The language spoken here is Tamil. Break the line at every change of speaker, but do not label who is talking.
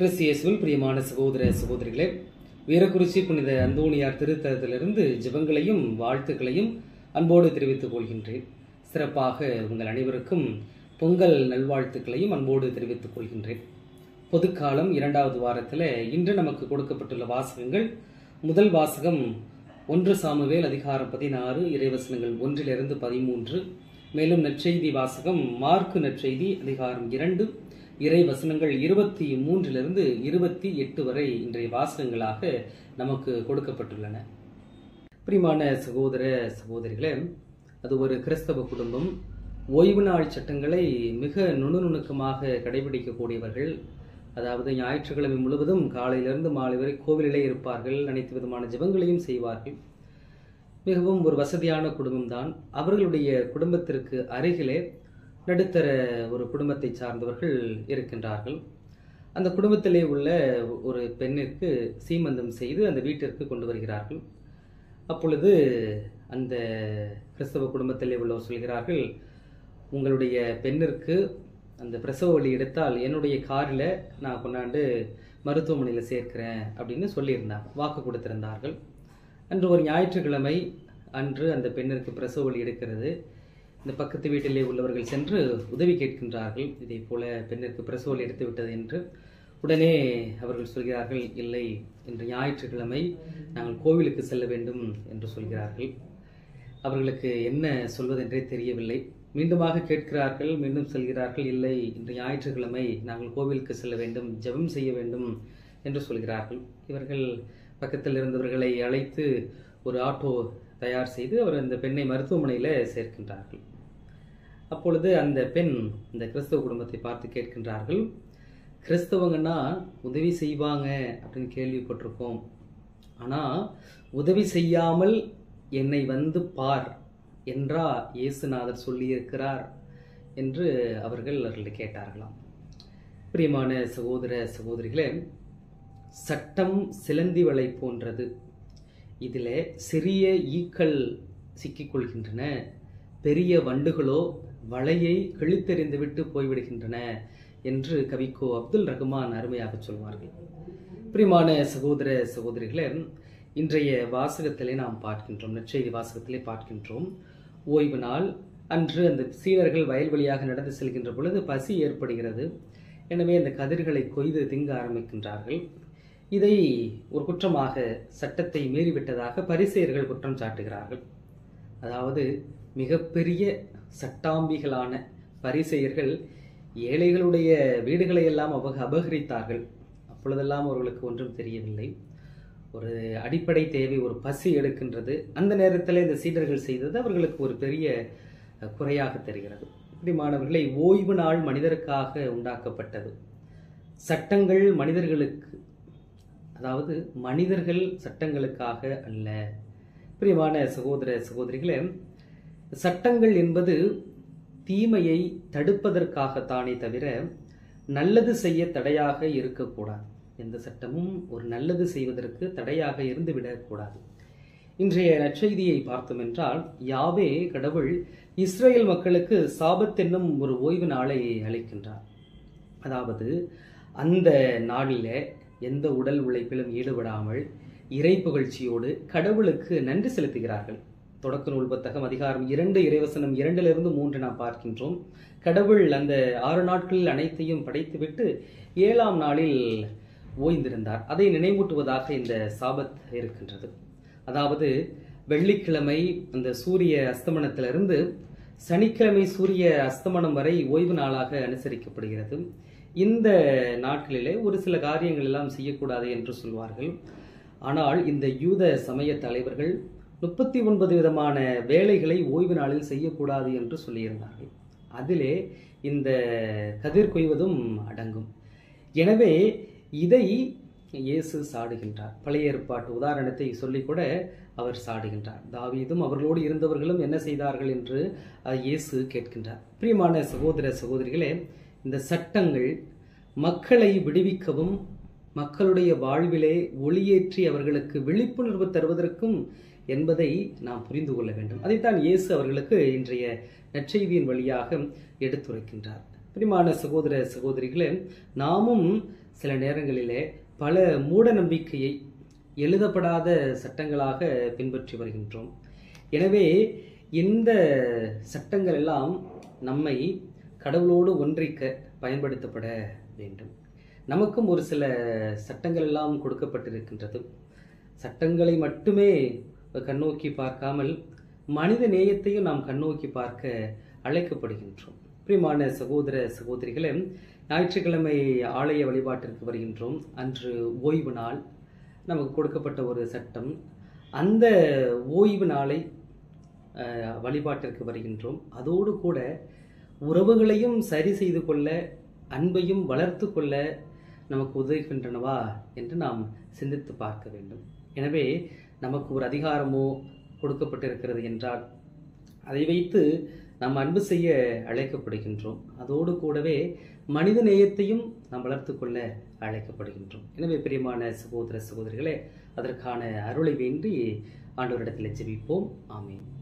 கிறிஸ்தியேசுவில் பிரியமான சகோதர சகோதரிகளே வீரக்குறிச்சி புனித அந்தோணியார் திருத்தலத்திலிருந்து ஜெபங்களையும் வாழ்த்துக்களையும் அன்போடு தெரிவித்துக் கொள்கின்றேன் சிறப்பாக உங்கள் அனைவருக்கும் பொங்கல் நல்வாழ்த்துக்களையும் அன்போடு தெரிவித்துக் கொள்கின்றேன் பொதுக்காலம் இரண்டாவது வாரத்தில் இன்று நமக்கு கொடுக்கப்பட்டுள்ள வாசகங்கள் முதல் வாசகம் ஒன்று சாமுவேல் அதிகாரம் பதினாறு இறைவசனங்கள் ஒன்றிலிருந்து பதிமூன்று மேலும் நற்செய்தி வாசகம் மார்க்கு நற்செய்தி அதிகாரம் இரண்டு இறை வசனங்கள் இருபத்தி மூன்றிலிருந்து இருபத்தி எட்டு வரை இன்றைய வாசகங்களாக நமக்கு கொடுக்கப்பட்டுள்ளன பிரியமான சகோதர சகோதரிகளே அது ஒரு கிறிஸ்தவ குடும்பம் ஓய்வு நாள் சட்டங்களை மிக நுணுநுணுக்கமாக கடைபிடிக்கக்கூடியவர்கள் அதாவது ஞாயிற்றுக்கிழமை முழுவதும் காலையிலிருந்து மாலை வரை கோவிலிலே இருப்பார்கள் அனைத்து விதமான ஜெபங்களையும் செய்வார்கள் மிகவும் ஒரு வசதியான குடும்பம்தான் அவர்களுடைய குடும்பத்திற்கு அருகிலே நடுத்தர ஒரு குடும்பத்தை சார்ந்தவர்கள் இருக்கின்றார்கள் அந்த குடும்பத்திலே உள்ள ஒரு பெண்ணிற்கு சீமந்தம் செய்து அந்த வீட்டிற்கு கொண்டு வருகிறார்கள் அப்பொழுது அந்த கிறிஸ்தவ குடும்பத்திலே உள்ளவர் சொல்கிறார்கள் உங்களுடைய பெண்ணிற்கு அந்த பிரசவ வலி எடுத்தால் என்னுடைய காரில் நான் கொண்டாண்டு மருத்துவமனையில் சேர்க்கிறேன் அப்படின்னு சொல்லியிருந்தாங்க வாக்கு கொடுத்திருந்தார்கள் அன்று ஒரு ஞாயிற்றுக்கிழமை அன்று அந்த பெண்ணிற்கு பிரசவ வலி எடுக்கிறது இந்த பக்கத்து வீட்டிலே உள்ளவர்கள் சென்று உதவி கேட்கின்றார்கள் இதே போல பெண்ணிற்கு பிரசவ வலி எடுத்து விட்டது என்று உடனே அவர்கள் சொல்கிறார்கள் இல்லை இன்று ஞாயிற்றுக்கிழமை நாங்கள் கோவிலுக்கு செல்ல வேண்டும் என்று சொல்கிறார்கள் அவர்களுக்கு என்ன சொல்வதென்றே தெரியவில்லை மீண்டுமாக கேட்கிறார்கள் மீண்டும் செல்கிறார்கள் இல்லை இன்று ஞாயிற்றுக்கிழமை நாங்கள் கோவிலுக்கு செல்ல வேண்டும் ஜெபம் செய்ய வேண்டும் என்று சொல்கிறார்கள் இவர்கள் பக்கத்தில் இருந்தவர்களை அழைத்து ஒரு ஆட்டோ தயார் செய்து அவர் அந்த பெண்ணை மருத்துவமனையில் சேர்க்கின்றார்கள் அப்பொழுது அந்த பெண் இந்த கிறிஸ்தவ குடும்பத்தை பார்த்து கேட்கின்றார்கள் கிறிஸ்தவங்கன்னா உதவி செய்வாங்க அப்படின்னு கேள்விப்பட்டிருக்கோம் ஆனால் உதவி செய்யாமல் என்னை வந்து பார் என்றா இயேசுநாதர் சொல்லியிருக்கிறார் என்று அவர்கள் அவர்களை கேட்டார்களாம் பிரியமான சகோதர சகோதரிகளே சட்டம் சிலந்தி வலை போன்றது இதில் சிறிய ஈக்கள் சிக்கிக்கொள்கின்றன பெரிய வண்டுகளோ வலையை கிழித்தெறிந்து விட்டு போய்விடுகின்றன என்று கவிக்கோ அப்துல் ரஹ்மான் அருமையாக சொல்வார்கள் பிரியமான சகோதர சகோதரிகளே இன்றைய வாசகத்திலே நாம் பார்க்கின்றோம் நற்செய்தி வாசகத்திலே பார்க்கின்றோம் ஓய்வு நாள் அன்று அந்த சீனர்கள் வயல் வழியாக நடந்து செல்கின்ற பொழுது பசி ஏற்படுகிறது எனவே அந்த கதிர்களை கொய்து திங்க ஆரம்பிக்கின்றார்கள் இதை ஒரு குற்றமாக சட்டத்தை மீறிவிட்டதாக பரிசெயர்கள் குற்றம் சாட்டுகிறார்கள் அதாவது மிகப்பெரிய சட்டாம்பிகளான பரிசெயர்கள் ஏழைகளுடைய வீடுகளை எல்லாம் அபக அபகரித்தார்கள் அப்பொழுதெல்லாம் அவர்களுக்கு ஒன்றும் தெரியவில்லை ஒரு அடிப்படை தேவை ஒரு பசி எடுக்கின்றது அந்த நேரத்தில் இந்த சீடர்கள் செய்தது அவர்களுக்கு ஒரு பெரிய குறையாக தெரிகிறது இப்படி மாணவர்களை ஓய்வு நாள் மனிதருக்காக உண்டாக்கப்பட்டது சட்டங்கள் மனிதர்களுக்கு அதாவது மனிதர்கள் சட்டங்களுக்காக அல்ல பிரியமான சகோதர சகோதரிகளே சட்டங்கள் என்பது தீமையை தடுப்பதற்காகத்தானே தவிர நல்லது செய்ய தடையாக இருக்கக்கூடாது எந்த சட்டமும் ஒரு நல்லது செய்வதற்கு தடையாக இருந்துவிடக்கூடாது இன்றைய நற்செய்தியை பார்த்தோம் என்றால் யாவே கடவுள் இஸ்ரேல் மக்களுக்கு சாபத் என்னும் ஒரு ஓய்வு நாளை அளிக்கின்றார் அதாவது அந்த நாளில் எந்த உடல் உழைப்பிலும் ஈடுபடாமல் இறை புகழ்ச்சியோடு கடவுளுக்கு நன்றி செலுத்துகிறார்கள் தொடக்க நூல் புத்தகம் அதிகாரம் இரண்டு இறைவசனம் இரண்டிலிருந்து மூன்று நாம் பார்க்கின்றோம் கடவுள் அந்த ஆறு நாட்களில் அனைத்தையும் படைத்துவிட்டு ஏழாம் நாளில் ஓய்ந்திருந்தார் அதை நினைவூட்டுவதாக இந்த சாபத் இருக்கின்றது அதாவது வெள்ளிக்கிழமை அந்த சூரிய அஸ்தமனத்திலிருந்து சனிக்கிழமை சூரிய அஸ்தமனம் வரை ஓய்வு நாளாக அனுசரிக்கப்படுகிறது இந்த நாட்களிலே ஒரு சில காரியங்கள் எல்லாம் செய்யக்கூடாது என்று சொல்வார்கள் ஆனால் இந்த யூத சமய தலைவர்கள் முப்பத்தி ஒன்பது விதமான வேலைகளை ஓய்வு நாளில் செய்யக்கூடாது என்று சொல்லியிருந்தார்கள் அதிலே இந்த கதிர் கொய்வதும் அடங்கும் எனவே இதை இயேசு சாடுகின்றார் பழைய ஏற்பாட்டு உதாரணத்தை சொல்லி கூட அவர் சாடுகின்றார் தாவீதும் அவர்களோடு இருந்தவர்களும் என்ன செய்தார்கள் என்று இயேசு கேட்கின்றார் பிரியமான சகோதர சகோதரிகளே இந்த சட்டங்கள் மக்களை விடுவிக்கவும் மக்களுடைய வாழ்விலே ஒளியேற்றி அவர்களுக்கு விழிப்புணர்வு தருவதற்கும் என்பதை நாம் புரிந்து கொள்ள வேண்டும் அதைத்தான் இயேசு அவர்களுக்கு இன்றைய நற்செய்தியின் வழியாக எடுத்துரைக்கின்றார் பிரிமான சகோதர சகோதரிகளே நாமும் சில நேரங்களிலே பல மூட நம்பிக்கையை எழுதப்படாத சட்டங்களாக பின்பற்றி வருகின்றோம் எனவே இந்த சட்டங்கள் எல்லாம் நம்மை கடவுளோடு ஒன்றிக்க பயன்படுத்தப்பட வேண்டும் நமக்கும் ஒரு சில சட்டங்கள் எல்லாம் கொடுக்கப்பட்டிருக்கின்றது சட்டங்களை மட்டுமே கண்ணோக்கி பார்க்காமல் மனித நேயத்தையும் நாம் கண்ணோக்கி பார்க்க அழைக்கப்படுகின்றோம் பிரியமான சகோதர சகோதரிகளே ஞாயிற்றுக்கிழமை ஆலய வழிபாட்டிற்கு வருகின்றோம் அன்று ஓய்வு நாள் நமக்கு கொடுக்கப்பட்ட ஒரு சட்டம் அந்த ஓய்வு நாளை அஹ், வழிபாட்டிற்கு வருகின்றோம் அதோடு கூட உறவுகளையும் சரி செய்து கொள்ள அன்பையும் வளர்த்து கொள்ள நமக்கு உதவுகின்றனவா என்று நாம் சிந்தித்து பார்க்க வேண்டும் எனவே நமக்கு ஒரு அதிகாரமோ கொடுக்கப்பட்டிருக்கிறது என்றால் அதை வைத்து நாம் அன்பு செய்ய அழைக்கப்படுகின்றோம் அதோடு கூடவே மனித நேயத்தையும் நாம் வளர்த்து கொள்ள அழைக்கப்படுகின்றோம் எனவே பிரியமான சகோதர சகோதரிகளே அதற்கான அருளை வேண்டி ஆண்டவரிடத்தில் ஜெபிப்போம் ஆமென்